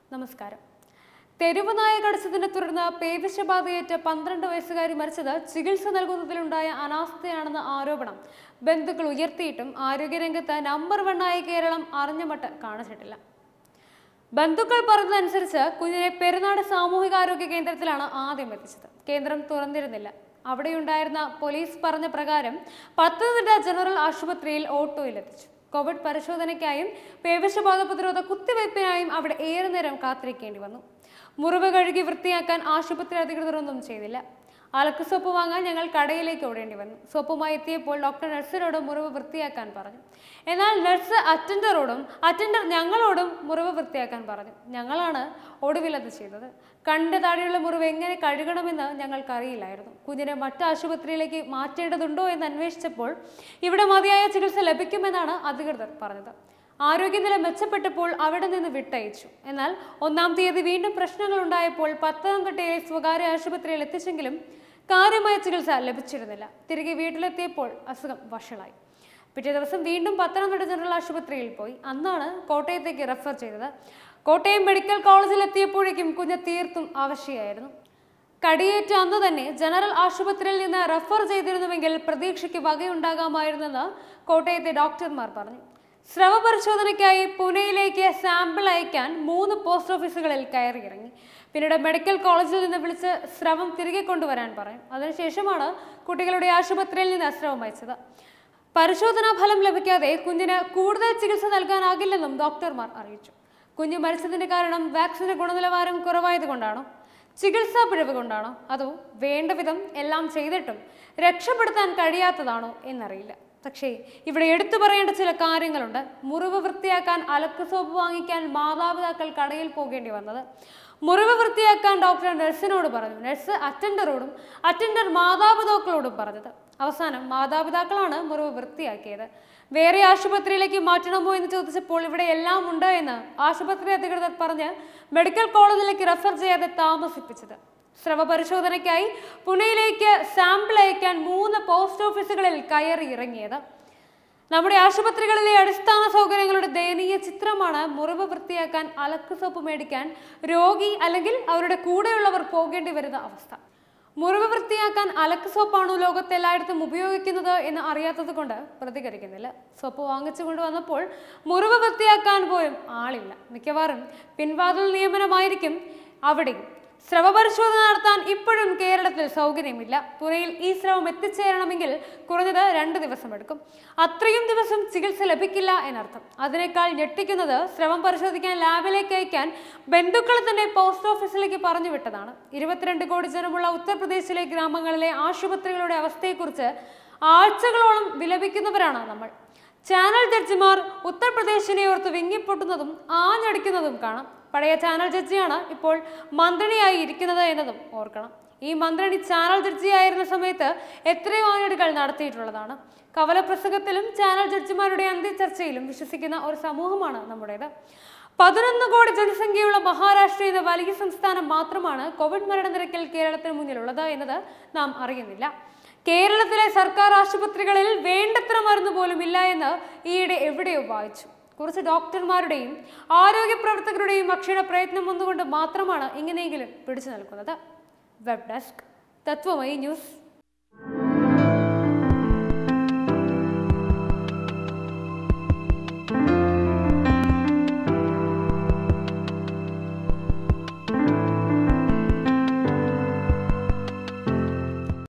നമസ്കാരം തെരുവ് നായ കടിച്ചതിനെ തുടർന്ന് പേവിഷബാധയേറ്റ് പന്ത്രണ്ട് വയസ്സുകാരി മരിച്ചത് ചികിത്സ നൽകുന്നതിലുണ്ടായ അനാസ്ഥയാണെന്ന ആരോപണം ബന്ധുക്കൾ ഉയർത്തിയിട്ടും ആരോഗ്യരംഗത്ത് നമ്പർ വണ്ണായ കേരളം അറിഞ്ഞമട്ട് കാണിച്ചിട്ടില്ല ബന്ധുക്കൾ പറഞ്ഞതനുസരിച്ച് കുഞ്ഞിനെ പെരുന്നാട് സാമൂഹികാരോഗ്യ കേന്ദ്രത്തിലാണ് ആദ്യം എത്തിച്ചത് കേന്ദ്രം തുറന്നിരുന്നില്ല അവിടെയുണ്ടായിരുന്ന പോലീസ് പറഞ്ഞ പ്രകാരം പത്തനംതിട്ട ജനറൽ ആശുപത്രിയിൽ ഓട്ടോയിൽ എത്തിച്ചു കോവിഡ് പരിശോധനയ്ക്കായും പേവിഷബാധ പ്രതിരോധ കുത്തിവയ്പ്പിനായും അവിടെ ഏറെ നേരം കാത്തിരിക്കേണ്ടി വന്നു മുറിവ് കഴുകി വൃത്തിയാക്കാൻ ആശുപത്രി അധികൃതർ ഒന്നും ചെയ്തില്ല അലക്ക് സോപ്പ് വാങ്ങാൻ ഞങ്ങൾ കടയിലേക്ക് ഓടേണ്ടി വന്നു സോപ്പുമായി എത്തിയപ്പോൾ ഡോക്ടർ നഴ്സിനോട് മുറിവ് വൃത്തിയാക്കാൻ പറഞ്ഞു എന്നാൽ നഴ്സ് അറ്റൻഡറോടും അറ്റൻഡർ ഞങ്ങളോടും മുറിവ് വൃത്തിയാക്കാൻ പറഞ്ഞു ഞങ്ങളാണ് ഒടുവിൽ അത് ചെയ്തത് കണ്ട താഴെയുള്ള മുറിവ് എങ്ങനെ കഴുകണമെന്ന് ഞങ്ങൾക്കറിയില്ലായിരുന്നു കുഞ്ഞിനെ മറ്റ് ആശുപത്രിയിലേക്ക് മാറ്റേണ്ടതുണ്ടോ എന്ന് അന്വേഷിച്ചപ്പോൾ ഇവിടെ മതിയായ ചികിത്സ ലഭിക്കുമെന്നാണ് അധികൃതർ പറഞ്ഞത് ആരോഗ്യനില മെച്ചപ്പെട്ടപ്പോൾ അവിടെ നിന്ന് വിട്ടയച്ചു എന്നാൽ ഒന്നാം തീയതി വീണ്ടും പ്രശ്നങ്ങൾ ഉണ്ടായപ്പോൾ പത്തനംതിട്ടയിലെ സ്വകാര്യ ആശുപത്രിയിൽ എത്തിച്ചെങ്കിലും കാര്യമായ ചികിത്സ ലഭിച്ചിരുന്നില്ല തിരികെ വീട്ടിലെത്തിയപ്പോൾ അസുഖം വഷളായി പിറ്റേ ദിവസം വീണ്ടും പത്തനംതിട്ട ജനറൽ ആശുപത്രിയിൽ പോയി അന്നാണ് കോട്ടയത്തേക്ക് റെഫർ ചെയ്തത് കോട്ടയം മെഡിക്കൽ കോളേജിൽ എത്തിയപ്പോഴേക്കും കുഞ്ഞ് തീർത്തും അവശയായിരുന്നു കടിയേറ്റ അന്ന് തന്നെ ജനറൽ ആശുപത്രിയിൽ നിന്ന് റെഫർ ചെയ്തിരുന്നുവെങ്കിൽ പ്രതീക്ഷയ്ക്ക് വകയുണ്ടാകാമായിരുന്നെന്ന് കോട്ടയത്തെ ഡോക്ടർമാർ പറഞ്ഞു സ്രവ പരിശോധനയ്ക്കായി പുനെയിലേക്ക് സാമ്പിൾ അയക്കാൻ മൂന്ന് പോസ്റ്റ് ഓഫീസുകളിൽ കയറിയിറങ്ങി പിന്നീട് മെഡിക്കൽ കോളേജിൽ നിന്ന് വിളിച്ച് സ്രവം തിരികെ കൊണ്ടുവരാൻ പറയും അതിനുശേഷമാണ് കുട്ടികളുടെ ആശുപത്രിയിൽ നിന്ന് സ്രവം അയച്ചത് പരിശോധനാ ഫലം ലഭിക്കാതെ കുഞ്ഞിന് കൂടുതൽ ചികിത്സ നൽകാനാകില്ലെന്നും ഡോക്ടർമാർ അറിയിച്ചു കുഞ്ഞ് മരിച്ചതിന്റെ കാരണം വാക്സിന്റെ ഗുണനിലവാരം കുറവായതുകൊണ്ടാണോ ചികിത്സാ പിഴവ് കൊണ്ടാണോ അതോ വേണ്ട വിധം എല്ലാം ചെയ്തിട്ടും രക്ഷപ്പെടുത്താൻ കഴിയാത്തതാണോ എന്നറിയില്ല പക്ഷേ ഇവിടെ എടുത്തു പറയേണ്ട ചില കാര്യങ്ങളുണ്ട് മുറിവ് വൃത്തിയാക്കാൻ അലക്ക് സോപ്പ് വാങ്ങിക്കാൻ മാതാപിതാക്കൾ കടയിൽ പോകേണ്ടി വന്നത് മുറിവ് വൃത്തിയാക്കാൻ ഡോക്ടർ നഴ്സിനോട് പറഞ്ഞു നഴ്സ് അറ്റൻഡറോടും അറ്റൻഡർ മാതാപിതാക്കളോടും പറഞ്ഞത് അവസാനം മാതാപിതാക്കളാണ് മുറിവ് വൃത്തിയാക്കിയത് വേറെ ആശുപത്രിയിലേക്ക് മാറ്റണമോ എന്ന് ചോദിച്ചപ്പോൾ ഇവിടെ എല്ലാം ഉണ്ട് എന്ന് ആശുപത്രി അധികൃതർ പറഞ്ഞ് മെഡിക്കൽ കോളേജിലേക്ക് റെഫർ ചെയ്യാതെ താമസിപ്പിച്ചത് സ്രവ പരിശോധനയ്ക്കായി പുനെയിലേക്ക് സാമ്പിൾ അയക്കാൻ മൂന്ന് പോസ്റ്റ് ഓഫീസുകളിൽ കയറി ഇറങ്ങിയത് നമ്മുടെ ആശുപത്രികളിലെ അടിസ്ഥാന സൗകര്യങ്ങളുടെ ദയനീയ ചിത്രമാണ് മുറിവ് വൃത്തിയാക്കാൻ അലക്ക് സോപ്പ് മേടിക്കാൻ രോഗി അല്ലെങ്കിൽ അവരുടെ കൂടെയുള്ളവർ പോകേണ്ടി വരുന്ന അവസ്ഥ മുറിവ് വൃത്തിയാക്കാൻ അലക്ക് സോപ്പാണോ ലോകത്ത് എല്ലായിടത്തും ഉപയോഗിക്കുന്നത് എന്ന് അറിയാത്തത് കൊണ്ട് പ്രതികരിക്കുന്നില്ല സോപ്പ് വാങ്ങിച്ചു കൊണ്ടുവന്നപ്പോൾ മുറിവ് വൃത്തിയാക്കാൻ പോലും ആളില്ല മിക്കവാറും പിൻവാതിൽ നിയമനമായിരിക്കും അവിടെയും സ്രവ പരിശോധന നടത്താൻ ഇപ്പോഴും കേരളത്തിൽ സൗകര്യമില്ല പുനയിൽ ഈ സ്രവം എത്തിച്ചേരണമെങ്കിൽ കുറഞ്ഞത് രണ്ട് ദിവസം എടുക്കും അത്രയും ദിവസം ചികിത്സ ലഭിക്കില്ല എന്നർത്ഥം അതിനേക്കാൾ ഞെട്ടിക്കുന്നത് സ്രവം പരിശോധിക്കാൻ ലാബിലേക്ക് അയക്കാൻ ബന്ധുക്കളെ തന്നെ പോസ്റ്റ് ഓഫീസിലേക്ക് പറഞ്ഞു വിട്ടതാണ് ഇരുപത്തിരണ്ട് കോടി ജനമുള്ള ഉത്തർപ്രദേശിലെ ഗ്രാമങ്ങളിലെ ആശുപത്രികളുടെ അവസ്ഥയെക്കുറിച്ച് ആഴ്ചകളോളം വിലപിക്കുന്നവരാണ് നമ്മൾ ചാനൽ ജഡ്ജിമാർ ഉത്തർപ്രദേശിനെ ഓർത്ത് വിങ്ങിപ്പൊട്ടുന്നതും ആഞ്ഞടിക്കുന്നതും കാണാം പഴയ ചാനൽ ജഡ്ജിയാണ് ഇപ്പോൾ മന്ത്രിയായി ഇരിക്കുന്നത് എന്നതും ഓർക്കണം ഈ മന്ത്രി ചാനൽ ജഡ്ജിയായിരുന്ന സമയത്ത് എത്രയോ ആഞ്ഞടികൾ നടത്തിയിട്ടുള്ളതാണ് കവലപ്രസംഗത്തിലും ചാനൽ ജഡ്ജിമാരുടെ അന്ത്യചർച്ചയിലും വിശ്വസിക്കുന്ന ഒരു സമൂഹമാണ് നമ്മുടേത് പതിനൊന്ന് കോടി ജനസംഖ്യയുള്ള മഹാരാഷ്ട്ര എന്ന വലിയ സംസ്ഥാനം മാത്രമാണ് കോവിഡ് മരണനിരക്കിൽ കേരളത്തിന് മുന്നിലുള്ളത് എന്നത് നാം അറിയുന്നില്ല കേരളത്തിലെ സർക്കാർ ആശുപത്രികളിൽ വേണ്ടത്ര മരുന്ന് പോലും ഇല്ല എന്ന് ഈയിടെ എവിടെയോ വായിച്ചു കുറച്ച് ഡോക്ടർമാരുടെയും ആരോഗ്യ പ്രവർത്തകരുടെയും അക്ഷര പ്രയത്നം ഒന്നുകൊണ്ട് മാത്രമാണ് ഇങ്ങനെയെങ്കിലും പിടിച്ചു നിൽക്കുന്നത് വെബ് ഡെസ്ക് തത്വമയി ന്യൂസ്